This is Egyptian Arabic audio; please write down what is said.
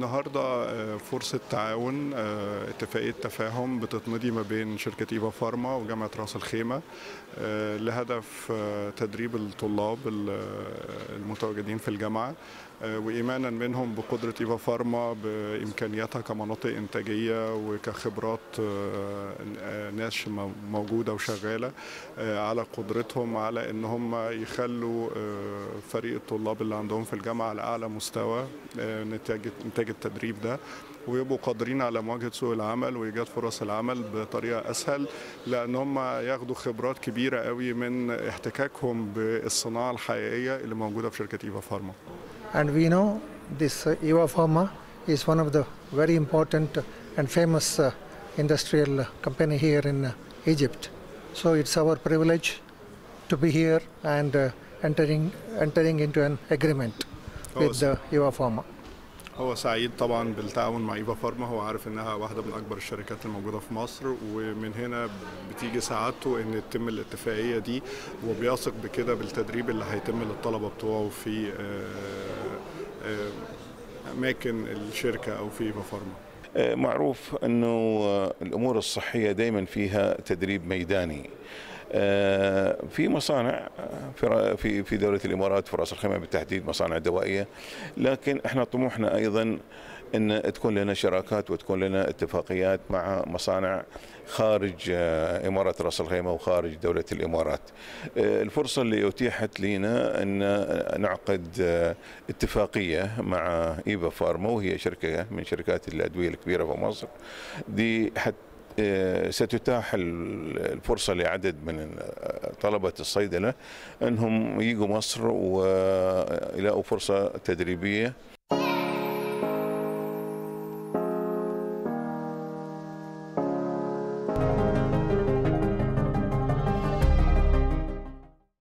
النهارده فرصة تعاون اتفاقية تفاهم بتتمضي ما بين شركة ايفا فارما وجامعة راس الخيمة لهدف تدريب الطلاب المتواجدين في الجامعة وإيمانا منهم بقدرة إيفا فارما بإمكانياتها كمناطق إنتاجية وكخبرات ناس موجودة وشغالة على قدرتهم على إن هم يخلوا فريق الطلاب اللي عندهم في الجامعة على أعلى مستوى نتاج إنتاج التدريب ده ويبقوا قادرين على مواجهة سوق العمل وإيجاد فرص العمل بطريقة أسهل لأن هم ياخدوا خبرات كبيرة قوي من احتكاكهم بالصناعة الحقيقية اللي موجودة في شركة إيفا فارما. And we know this uh, Eva Pharma is one of the very important and famous uh, industrial company here in uh, Egypt. So it's our privilege to be here and uh, entering entering into an agreement with the Eva Pharma. هو سعيد طبعا بالتعاون مع ايفا فارما هو عارف انها واحده من اكبر الشركات الموجوده في مصر ومن هنا بتيجي سعادته ان تتم الاتفاقيه دي وبيثق بكده بالتدريب اللي هيتم للطلبه بتوعه في اماكن الشركه او في ايفا فارما معروف انه الامور الصحيه دائما فيها تدريب ميداني في مصانع في في دوله الامارات في راس الخيمه بالتحديد مصانع دوائيه لكن احنا طموحنا ايضا ان تكون لنا شراكات وتكون لنا اتفاقيات مع مصانع خارج اماره راس الخيمه وخارج دوله الامارات. الفرصه اللي اتيحت لنا ان نعقد اتفاقيه مع ايفا فارما وهي شركه من شركات الادويه الكبيره في مصر دي حتى ستتاح الفرصة لعدد من طلبة الصيدلة أنهم يجوا مصر ويلاقوا فرصة تدريبية